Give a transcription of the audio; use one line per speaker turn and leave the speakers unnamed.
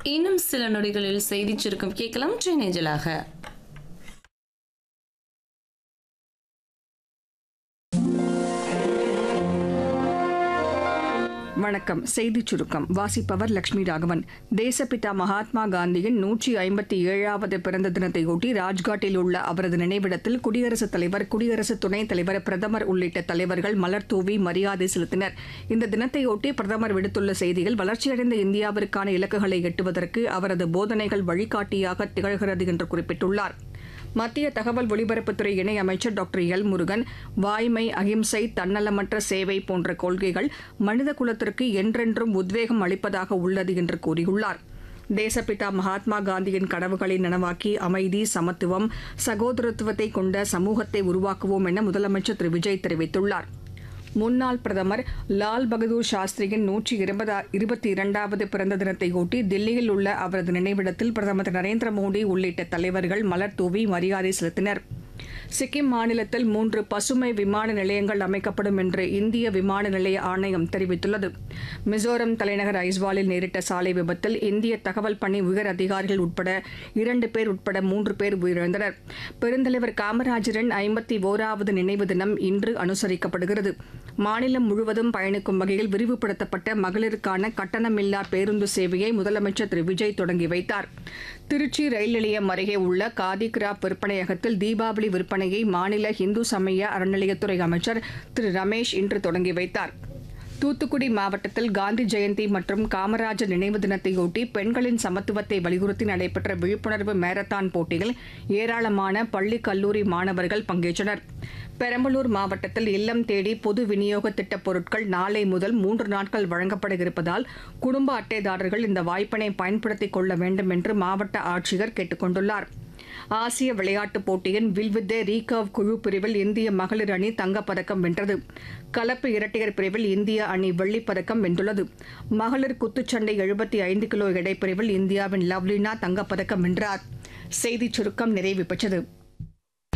இன்னும் சில நொடிகளில் செய்தி சுருக்கம் கேட்கலாம் ட்ரெயினேஜலாக
வணக்கம் செய்திச் சுருக்கம் வாசிப்பவர் லட்சுமி ராகவன் தேசப்பிதா மகாத்மா காந்தியின் நூற்றி ஐம்பத்தி ஏழாவது பிறந்த தினத்தையொட்டி ராஜ்காட்டில் உள்ள அவரது நினைவிடத்தில் குடியரசுத் தலைவர் குடியரசு துணைத் தலைவர் பிரதமர் உள்ளிட்ட தலைவர்கள் மலர் தூவி மரியாதை செலுத்தினர் இந்த தினத்தையொட்டி பிரதமர் விடுத்துள்ள செய்தியில் வளர்ச்சியடைந்த இந்தியாவிற்கான இலக்குகளை எட்டுவதற்கு அவரது போதனைகள் வழிகாட்டியாக திகழ்கிறது என்று குறிப்பிட்டுள்ளார் மத்திய தகவல் ஒலிபரப்புத்துறை இணையமைச்சர் டாக்டர் எல் முருகன் வாய்மை அகிம்சை தன்னலமற்ற சேவை போன்ற கொள்கைகள் மனித குலத்திற்கு என்றென்றும் உத்வேகம் அளிப்பதாக உள்ளது என்று கூறியுள்ளார் தேசப்பிதா மகாத்மா காந்தியின் கனவுகளை நனவாக்கி அமைதி சமத்துவம் சகோதரத்துவத்தை கொண்ட சமூகத்தை உருவாக்குவோம் என முதலமைச்சர் திரு விஜய் தெரிவித்துள்ளார் முன்னாள் பிரதமர் லால் பகதூர் சாஸ்திரியின் நூற்றி இருபதா இருபத்தி இரண்டாவது பிறந்த தினத்தையொட்டி தில்லியில் உள்ள அவரது நினைவிடத்தில் பிரதமர் திரு நரேந்திர மோடி உள்ளிட்ட தலைவர்கள் மலர் தூவி மரியாதை செலுத்தினர் சிக்கிம் மாநிலத்தில் மூன்று பசுமை விமான நிலையங்கள் அமைக்கப்படும் என்று இந்திய விமான நிலைய ஆணையம் தெரிவித்துள்ளது மிசோரம் தலைநகர் ஐஸ்வாலில் நேரிட்ட சாலை விபத்தில் இந்திய தகவல் பணி உயர் அதிகாரிகள் உட்பட இரண்டு பேர் உட்பட மூன்று பேர் உயிரிழந்தனர் பெருந்தலைவர் காமராஜரின் ஐம்பத்தி ஓராவது நினைவு தினம் இன்று அனுசரிக்கப்படுகிறது மாநிலம் முழுவதும் பயணிக்கும் வகையில் விரிவுபடுத்தப்பட்ட மகளிருக்கான கட்டணமில்லா பேருந்து சேவையை முதலமைச்சர் திரு விஜய் தொடங்கி வைத்தார் திருச்சி ரயில் நிலையம் அருகே உள்ள காதி கிராப் விற்பனையகத்தில் தீபாவளி விற்பனையை மாநில இந்து சமய அறநிலையத்துறை அமைச்சர் திரு ரமேஷ் இன்று தொடங்கி வைத்தார் தூத்துக்குடி மாவட்டத்தில் காந்தி ஜெயந்தி மற்றும் காமராஜர் நினைவு தினத்தையொட்டி பெண்களின் சமத்துவத்தை வலியுறுத்தி நடைபெற்ற விழிப்புணர்வு மாரத்தான் போட்டியில் ஏராளமான பள்ளி கல்லூரி மாணவர்கள் பங்கேற்றனர் பெரம்பலூர் மாவட்டத்தில் இல்லம் தேடி பொது விநியோக திட்டப் பொருட்கள் நாளை முதல் மூன்று நாட்கள் வழங்கப்பட இருப்பதால் குடும்ப அட்டைதாரர்கள் இந்த வாய்ப்பினை பயன்படுத்திக் கொள்ள வேண்டும் என்று மாவட்ட ஆட்சியர் கேட்டுக் கொண்டுள்ளார் ஆசிய விளையாட்டுப் போட்டியின் வில்வித்தை ரீகர்வ் குழு பிரிவில் இந்திய மகளிர் அணி தங்கப்பதக்கம் வென்றது கலப்பு இரட்டையர் பிரிவில் இந்திய அணி வெள்ளிப் பதக்கம் வென்றுள்ளது மகளிர் குத்துச்சண்டை எழுபத்தி ஐந்து கிலோ எடை பிரிவில் இந்தியாவின் லவ்லினா தங்கப்பதக்கம் வென்றார் செய்திச் சுருக்கம் நிறைவு பெற்றது